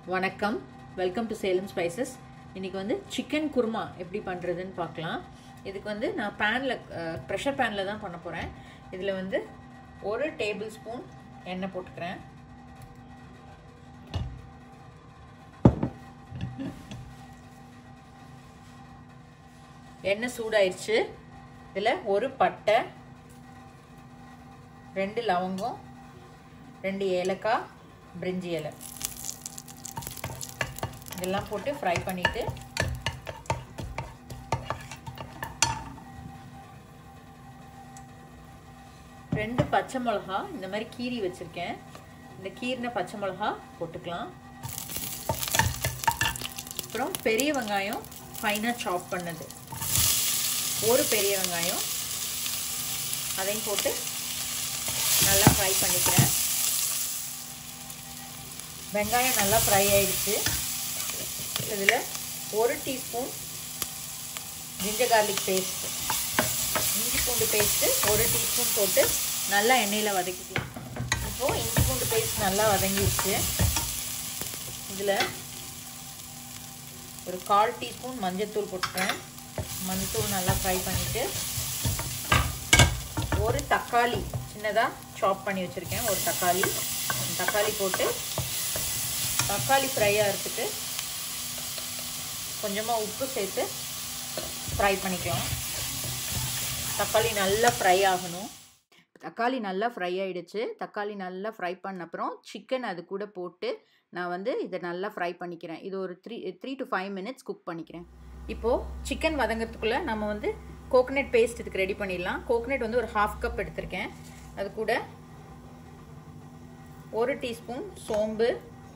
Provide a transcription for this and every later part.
வணக்கம் welcome to Salem spices இன்றைக்கி வந்து சிக்கன் குருமா எப்படி பண்ணுறதுன்னு பார்க்கலாம் இதுக்கு வந்து நான் பேனில் ப்ரெஷர் பேனில் தான் பண்ண போகிறேன் இதில் வந்து ஒரு டேபிள் ஸ்பூன் எண்ணெய் போட்டுக்கிறேன் எண்ணெய் சூடாயிருச்சு இதில் ஒரு பட்டை ரெண்டு லவங்கம் ரெண்டு ஏலக்காய் பிரிஞ்சி இலை இதெல்லாம் போட்டு ஃப்ரை பண்ணிவிட்டு ரெண்டு பச்சை மிளகா இந்த மாதிரி கீரி வச்சுருக்கேன் இந்த கீரின பச்சை மிளகா போட்டுக்கலாம் அப்புறம் பெரிய வெங்காயம் ஃபைனாக சாப் பண்ணது ஒரு பெரிய வெங்காயம் அதையும் போட்டு நல்லா ஃப்ரை பண்ணிக்கிறேன் வெங்காயம் நல்லா ஃப்ரை ஆயிடுச்சு இதில் ஒரு டீஸ்பூன் ஜிஞ்சர் கார்லிக் பேஸ்ட் இஞ்சி பூண்டு பேஸ்ட்டு ஒரு டீஸ்பூன் போட்டு நல்லா எண்ணெயில் வதக்கிக்கலாம் இப்போது இஞ்சி பூண்டு பேஸ்ட் நல்லா வதங்கிடுச்சு இதில் ஒரு கால் டீஸ்பூன் மஞ்சத்தூள் போட்டுக்கிறேன் மஞ்சத்தூள் நல்லா ஃப்ரை பண்ணிவிட்டு ஒரு தக்காளி சின்னதாக சாப் பண்ணி வச்சுருக்கேன் ஒரு தக்காளி தக்காளி போட்டு தக்காளி ஃப்ரை ஆகிறதுக்கு கொஞ்சமாக உப்பு சேர்த்து ஃப்ரை பண்ணிக்கலாம் தக்காளி நல்லா ஃப்ரை ஆகணும் தக்காளி நல்லா ஃப்ரை ஆகிடுச்சு தக்காளி நல்லா ஃப்ரை பண்ண அப்புறம் சிக்கன் அது கூட போட்டு நான் வந்து இதை நல்லா ஃப்ரை பண்ணிக்கிறேன் இது ஒரு three three to five minutes cook பண்ணிக்கிறேன் இப்போது சிக்கன் வதங்கிறதுக்குள்ளே நம்ம வந்து கோகனட் பேஸ்ட் இதுக்கு ரெடி பண்ணிடலாம் கோகனட் வந்து ஒரு ஹாஃப் கப் எடுத்திருக்கேன் அது கூட ஒரு டீஸ்பூன் சோம்பு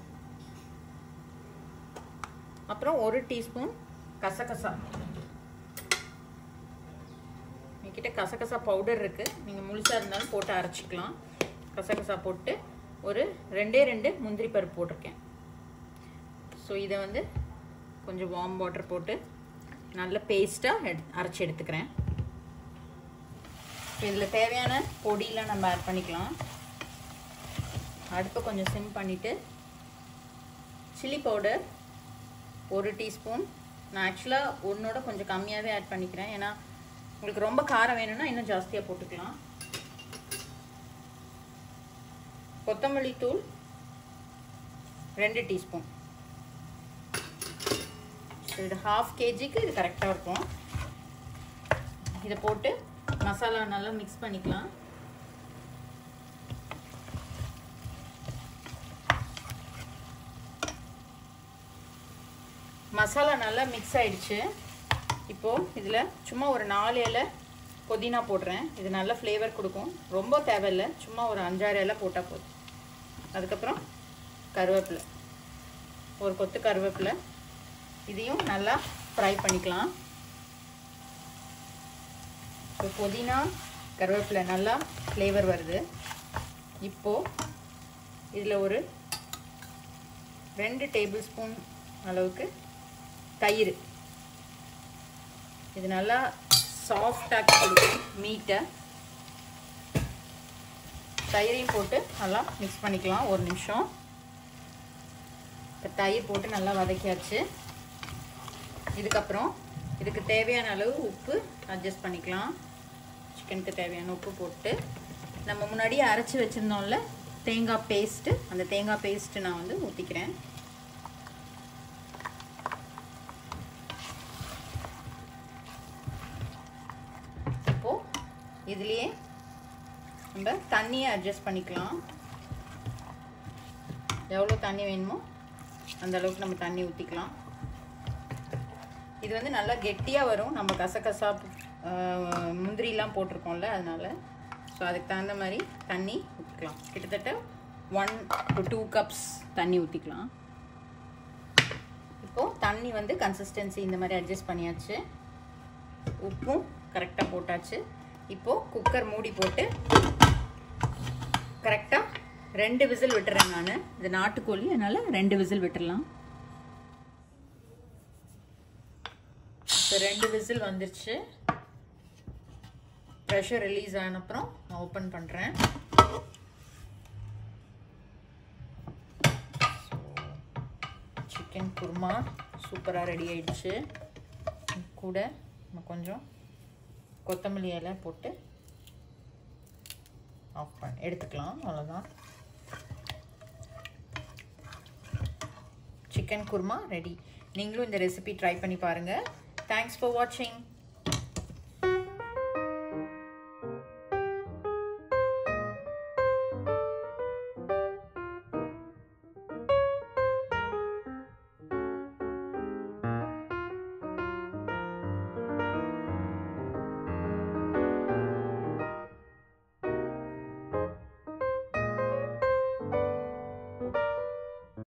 அப்புறம் ஒரு டீஸ்பூன் கசகசா என்கிட்ட கசகசா பவுடர் இருக்குது நீங்கள் முழுசாக இருந்தாலும் போட்டு அரைச்சிக்கலாம் கசகசா போட்டு ஒரு ரெண்டே ரெண்டு முந்திரி பருப்பு போட்டிருக்கேன் ஸோ இதை வந்து கொஞ்சம் வார்ம் வாட்டர் போட்டு நல்ல பேஸ்ட்டாக எடு அரைச்சி எடுத்துக்கிறேன் இதில் தேவையான பொடியெலாம் நம்ம ஆட் பண்ணிக்கலாம் அடுப்பை கொஞ்சம் சிம் பண்ணிவிட்டு சில்லி பவுடர் ஒரு டீஸ்பூன் நான் ஆக்சுவலாக ஒன்றோட கொஞ்சம் கம்மியாகவே ஆட் பண்ணிக்கிறேன் ஏன்னா உங்களுக்கு ரொம்ப காரம் வேணும்னா இன்னும் ஜாஸ்தியாக போட்டுக்கலாம் கொத்தமல்லி தூள் ரெண்டு டீஸ்பூன் இது ஹாஃப் கேஜிக்கு இது கரெக்டாக இருக்கும் இதை போட்டு மசாலா நல்லா மிக்ஸ் பண்ணிக்கலாம் மசாலா நல்லா மிக்ஸ் ஆயிடுச்சு இப்போது இதில் சும்மா ஒரு நாலு இலை புதினா போடுறேன் இது நல்ல ஃப்ளேவர் கொடுக்கும் ரொம்ப தேவையில்லை சும்மா ஒரு அஞ்சாறு இலை போட்டால் போதும் அதுக்கப்புறம் கருவேப்பிலை ஒரு கொத்து கருவேப்பிலை இதையும் நல்லா ஃப்ரை பண்ணிக்கலாம் இப்போ புதினா கருவேப்பிலை நல்லா ஃப்ளேவர் வருது இப்போது இதில் ஒரு ரெண்டு டேபிள் ஸ்பூன் அளவுக்கு தயிர் இது நல்லா சாஃப்டாக கொடுக்கும் மீட்டை தயிரையும் போட்டு நல்லா மிக்ஸ் பண்ணிக்கலாம் ஒரு நிமிஷம் இப்போ தயிர் போட்டு நல்லா வதக்கியாச்சு இதுக்கப்புறம் இதுக்கு தேவையான அளவு உப்பு அட்ஜஸ்ட் பண்ணிக்கலாம் சிக்கனுக்கு தேவையான உப்பு போட்டு நம்ம முன்னாடியே அரைச்சி வச்சுருந்தோம்ல தேங்காய் பேஸ்ட்டு அந்த தேங்காய் பேஸ்ட்டு நான் வந்து ஊற்றிக்கிறேன் இப்போது இதுலேயே நம்ம தண்ணியை அட்ஜஸ்ட் பண்ணிக்கலாம் எவ்வளோ தண்ணி வேணுமோ அந்த அளவுக்கு நம்ம தண்ணி ஊற்றிக்கலாம் இது வந்து நல்லா கெட்டியாக வரும் நம்ம கசகசா முந்திரிலாம் போட்டிருக்கோம்ல அதனால் ஸோ அதுக்கு தகுந்த மாதிரி தண்ணி ஊற்றிக்கலாம் கிட்டத்தட்ட ஒன் டு டூ கப்ஸ் தண்ணி ஊற்றிக்கலாம் இப்போது தண்ணி வந்து கன்சிஸ்டன்சி இந்த மாதிரி அட்ஜஸ்ட் பண்ணியாச்சு உப்பும் கரெக்டாக போட்டாச்சு இப்போது குக்கர் மூடி போட்டு கரெக்டாக ரெண்டு விசில் விட்டுறேன் நான் இது நாட்டுக்கோழி அதனால் ரெண்டு விசில் விட்டுடலாம் இப்போ ரெண்டு விசில் வந்துருச்சு ப்ரெஷர் ரிலீஸ் ஆன அப்புறம் நான் ஓப்பன் பண்ணுறேன் சிக்கன் குருமா சூப்பராக ரெடி ஆயிடுச்சு கூட நம்ம கொஞ்சம் கொத்தமல்லி இலை போட்டு ஆஃப் பண்ண எடுத்துக்கலாம் அவ்வளோதான் சிக்கன் குருமா ரெடி நீங்களும் இந்த ரெசிபி ட்ரை பண்ணி பாருங்கள் தேங்க்ஸ் ஃபார் வாட்சிங்